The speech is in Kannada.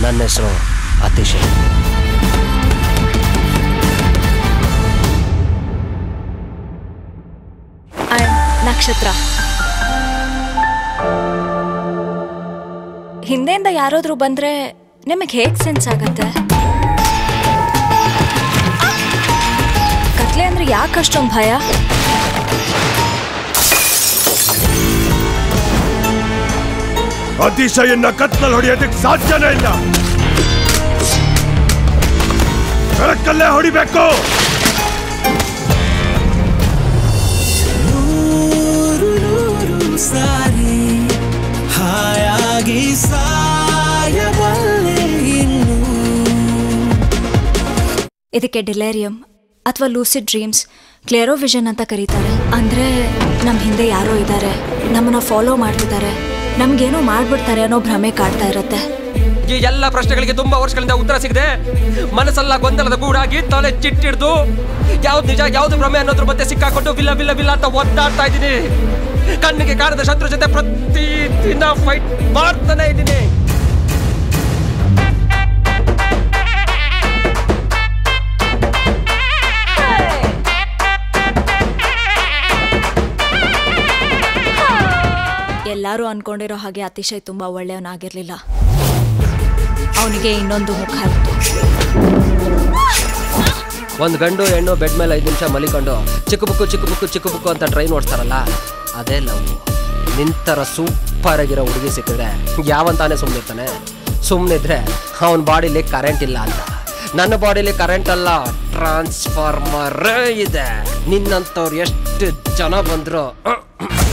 ನನ್ನ ಹೆಸರು ಅತಿಶಯ್ ಐ ನಕ್ಷತ್ರ ಹಿಂದೆಯಿಂದ ಯಾರಾದ್ರೂ ಬಂದ್ರೆ ನಿಮಗೆ ಹೇಗ್ ಸೆನ್ಸ್ ಆಗತ್ತೆ ಕತ್ಲೆ ಅಂದ್ರೆ ಯಾಕೆ ಅಷ್ಟೊಂದು ಭಯ ಅತಿಶಯನ್ನ ಕತ್ನಲ್ಲಿ ಹೊಡೆಯೋದಕ್ಕೆ ಸಾಧ್ಯನೇ ಇಲ್ಲ ಬೆಳಕಲ್ಲೇ ಹೊಡಿಬೇಕು ನೂರು ನೂರು ಸಾರಿ ಹಾಯಾಗಿ ಸಾಯಬಲ್ಲೆ ಇನ್ನು ಇದಕ್ಕೆ ಡಿಲೇರಿಯಂ ಅಥವಾ ಲೂಸಿಡ್ ಡ್ರೀಮ್ಸ್ ಕ್ಲಿಯರೋ ವಿಷನ್ ಅಂತ ಕರೀತಾರೆ ಅಂದ್ರೆ ನಮ್ಮ ಹಿಂದೆ ಯಾರೋ ಇದ್ದಾರೆ ನಮ್ಮನ್ನ ಫಾಲೋ ಮಾಡ್ತಿದ್ದಾರೆ ನಮ್ಗೇನೋ ಮಾಡ್ಬಿಡ್ತಾರೆ ಅನ್ನೋ ಭ್ರಮೆ ಕಾಡ್ತಾ ಇರುತ್ತೆ ಈ ಎಲ್ಲ ಪ್ರಶ್ನೆಗಳಿಗೆ ತುಂಬಾ ವರ್ಷಗಳಿಂದ ಉತ್ತರ ಸಿಗದೆ ಮನಸ್ಸೆಲ್ಲ ಗೊಂದಲದ ಗೂಡಾಗಿ ತಲೆ ಚಿಟ್ಟಿಡ್ದು ಯಾವ್ದು ನಿಜ ಯಾವ್ದು ಭ್ರಮೆ ಅನ್ನೋದ್ರ ಮಧ್ಯೆ ಸಿಕ್ಕಾಕೊಂಡು ವಿಲ್ಲ ವಿಲ್ಲ ವಿಲ್ಲ ಅಂತ ಒದ್ದಾಡ್ತಾ ಇದ್ದೀನಿ ಕಣ್ಣಿಗೆ ಕಾಣದ ಶತ್ರು ಜೊತೆ ಪ್ರತಿ ದಿನ ಫೈಟ್ ಮಾಡ್ತಾನೆ ಇದ್ದೀನಿ ಎಲ್ಲರೂ ಅನ್ಕೊಂಡಿರೋ ಹಾಗೆ ಅತಿಶಯ್ ತುಂಬಾ ಒಳ್ಳೆಯವನಾಗಿರ್ಲಿಲ್ಲ ಅವನಿಗೆ ಇನ್ನೊಂದು ಮುಖ ಇತ್ತು ಒಂದು ಗಂಡು ಹೆಣ್ಣು ಬೆಡ್ ಮೇಲೆ ಐದು ನಿಮಿಷ ಮಲಿಕೊಂಡು ಚಿಕ್ಕ ಬುಕ್ಕು ಚಿಕ್ಕ ಬುಕ್ಕು ಚಿಕ್ಕ ಬುಕ್ಕು ಅಂತ ಟ್ರೈನ್ ಓಡಿಸ್ತಾರಲ್ಲ ಅದೇ ಲವ್ ನಿಂತರ ಸೂಪರ್ ಆಗಿರೋ ಹುಡುಗಿ ಸಿಕ್ಕಿದ್ರೆ ಯಾವಂತಾನೆ ಸುಮ್ಮನಿರ್ತಾನೆ ಸುಮ್ಮನಿದ್ರೆ ಅವನ ಬಾಡಿಲಿ ಕರೆಂಟ್ ಇಲ್ಲ ಅಂತ ನನ್ನ ಬಾಡಿಲಿ ಕರೆಂಟ್ ಅಲ್ಲ ಟ್ರಾನ್ಸ್ಫಾರ್ಮರ್ ಇದೆ ನಿನ್ನಂಥವ್ರು ಎಷ್ಟು ಜನ ಬಂದ್ರು